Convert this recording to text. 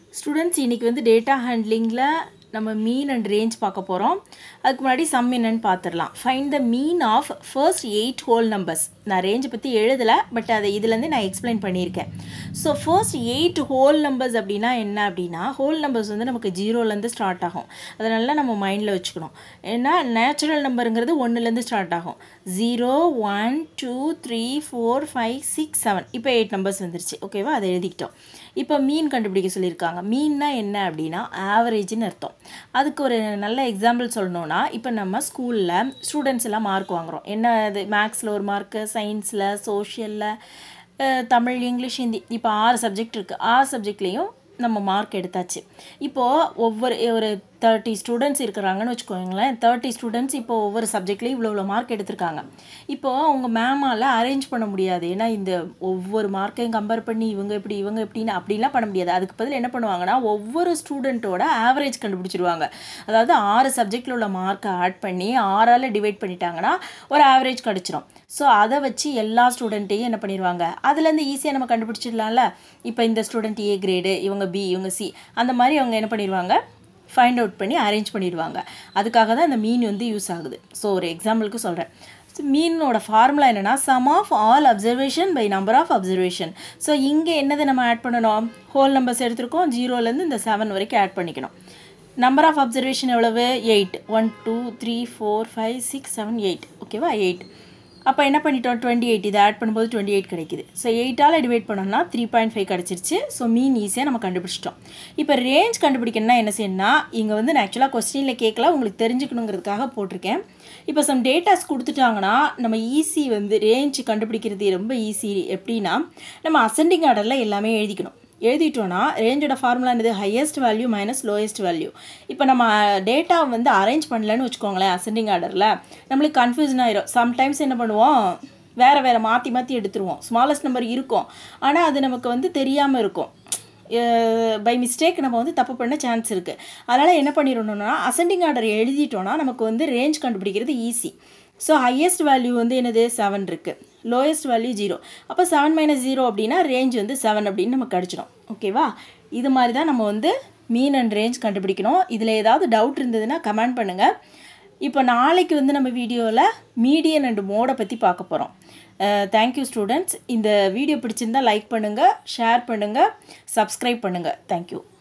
students இன்றைக்கி வந்து data ஹேண்ட்லிங்கில் நம்ம மீன் அண்ட் ரேஞ்ச் பார்க்க போகிறோம் அதுக்கு முன்னாடி சம் என்னன்னு பார்த்துடலாம் find the mean of first eight whole numbers நான் ரேஞ்சை பற்றி எழுதலை பட் அதை இதுலேருந்து நான் எக்ஸ்பிளைன் பண்ணியிருக்கேன் so first eight whole numbers அப்படின்னா என்ன அப்படின்னா ஹோல் நம்பர்ஸ் வந்து நமக்கு ஜீரோலேருந்து ஸ்டார்ட் ஆகும் அதனால நம்ம மைண்டில் வச்சுக்கணும் ஏன்னா நேச்சுரல் நம்பருங்கிறது ஒன்றுலேருந்து ஸ்டார்ட் ஆகும் zero one two three four five six seven இப்போ எயிட் நம்பர்ஸ் வந்துருச்சு ஓகேவா அதை எழுதிக்கிட்டோம் இப்போ மீன் கண்டுபிடிக்க சொல்லியிருக்காங்க மீன்னா என்ன அப்படின்னா ஆவரேஜ்னு அர்த்தம் அதுக்கு ஒரு நல்ல எக்ஸாம்பிள் சொல்லணும்னா இப்போ நம்ம ஸ்கூலில் ஸ்டூடெண்ட்ஸ் எல்லாம் மார்க் வாங்குகிறோம் என்ன இது மேக்ஸில் ஒரு மார்க்கு சயின்ஸில் சோஷியலில் தமிழ் இங்கிலீஷ் ஹிந்தி இப்போ ஆறு சப்ஜெக்ட் இருக்குது ஆறு சப்ஜெக்ட்லேயும் நம்ம மார்க் எடுத்தாச்சு இப்போது ஒவ்வொரு ஒரு தேர்ட்டி ஸ்டூடெண்ட்ஸ் இருக்கிறாங்கன்னு வச்சுக்கோங்களேன் தேர்ட்டி ஸ்டூடெண்ட்ஸ் இப்போ ஒவ்வொரு சப்ஜெக்ட்லேயும் இவ்வளோ இவ்வளோ மார்க் எடுத்திருக்காங்க இப்போது அவங்க மேமால் அரேஞ்ச் பண்ண முடியாது ஏன்னா இந்த ஒவ்வொரு மார்க்கையும் கம்பேர் பண்ணி இவங்க எப்படி இவங்க எப்படின்னு அப்படிலாம் பண்ண முடியாது அதுக்கு பதில் என்ன பண்ணுவாங்கன்னா ஒவ்வொரு ஸ்டூடெண்ட்டோட ஆவரேஜ் கண்டுபிடிச்சிருவாங்க அதாவது ஆறு சப்ஜெக்டில் உள்ள மார்க்கை ஆட் பண்ணி ஆறால் டிவைட் பண்ணிட்டாங்கன்னா ஒரு ஆவரேஜ் கிடச்சிரும் ஸோ அதை வச்சு எல்லா ஸ்டூடெண்ட்டையும் என்ன பண்ணிடுவாங்க அதுலேருந்து ஈஸியாக நம்ம கண்டுபிடிச்சிடலாம்ல இப்போ இந்த ஸ்டூடெண்ட் ஏ கிரேடு இவங்க பி இவங்க சி அந்த மாதிரி அவங்க என்ன பண்ணிடுவாங்க ஃபைண்ட் அவுட் பண்ணி அரேஞ்ச் பண்ணிடுவாங்க அதுக்காக தான் அந்த மீன் வந்து யூஸ் ஆகுது ஸோ ஒரு எக்ஸாம்பிளுக்கு சொல்கிறேன் ஸோ மீனோட ஃபார்முலா என்னென்னா sum of all observation by number of observation so இங்கே என்னதை நம்ம ஆட் பண்ணணும் ஹோல் நம்பர்ஸ் எடுத்திருக்கோம் ஜீரோலேருந்து இந்த செவன் வரைக்கும் ஆட் பண்ணிக்கணும் நம்பர் ஆஃப் அப்சர்வேஷன் எவ்வளவு eight one two three four five six seven eight ஓகேவா எயிட் அப்போ என்ன பண்ணிட்டோம் டுவெண்ட்டி எயிட் இதை ஆட் பண்ணும்போது டுவெண்ட்டி எயிட் கிடைக்குது ஸோ எயிட்டால் டிவைட் பண்ணோம்னா த்ரீ பாயிண்ட் ஃபைவ் கிடச்சிருச்சு ஸோ மீன் ஈஸியாக நம்ம கண்டுபிடிச்சிட்டோம் இப்போ ரேஞ்ச் கண்டுபிடிக்கணும்னா என்ன செய்யணும்னா இங்கே வந்து நான் ஆக்சுவலாக கொஸ்டினில் கேட்கல உங்களுக்கு தெரிஞ்சுக்கணுங்கிறதுக்காக போட்டிருக்கேன் இப்போ சம் டேட்டாஸ் கொடுத்துட்டாங்கன்னா நம்ம ஈஸி வந்து ரேஞ்ச் கண்டுபிடிக்கிறது ரொம்ப ஈஸி எப்படின்னா நம்ம அசெண்டிங் ஆர்டரில் எல்லாமே எழுதிக்கணும் எழுதிட்டோன்னா ரேஞ்சோட ஃபார்முலா என்னது highest value minus lowest value இப்போ நம்ம டேட்டா வந்து அரேஞ்ச் பண்ணலன்னு வச்சுக்கோங்களேன் அசெண்டிங் ஆர்டரில் நம்மளுக்கு கன்ஃபியூஷன் ஆயிரும் சம்டைம்ஸ் என்ன பண்ணுவோம் வேறு வேறு மாற்றி மாற்றி எடுத்துருவோம் ஸ்மாலஸ்ட் நம்பர் இருக்கும் ஆனால் அது நமக்கு வந்து தெரியாமல் இருக்கும் பை மிஸ்டேக் நம்ம வந்து தப்பு பண்ண சான்ஸ் இருக்குது அதனால் என்ன பண்ணிடணும்னா அசெண்டிங் ஆர்டர் எழுதிட்டோன்னா நமக்கு வந்து ரேஞ்ச் கண்டுபிடிக்கிறது ஈஸி ஸோ ஹையஸ்ட் வேல்யூ வந்து என்னது செவன் இருக்குது லோயஸ்ட் வேல்யூ ஜீரோ அப்போ செவன் மைனஸ் ஜீரோ அப்படின்னா ரேஞ்ச் வந்து செவன் அப்படின்னு நமக்கு கிடச்சிடும் ஓகேவா இது மாதிரி தான் நம்ம வந்து மீன் அண்ட் ரேஞ்ச் கண்டுபிடிக்கணும் இதில் ஏதாவது டவுட் இருந்ததுன்னா கமெண்ட் பண்ணுங்கள் இப்போ நாளைக்கு வந்து நம்ம வீடியோவில் மீடியன் அண்ட் மோடை பற்றி பார்க்க போகிறோம் தேங்க்யூ ஸ்டூடெண்ட்ஸ் இந்த வீடியோ பிடிச்சிருந்தால் லைக் பண்ணுங்கள் ஷேர் பண்ணுங்கள் சப்ஸ்கிரைப் பண்ணுங்கள் தேங்க்யூ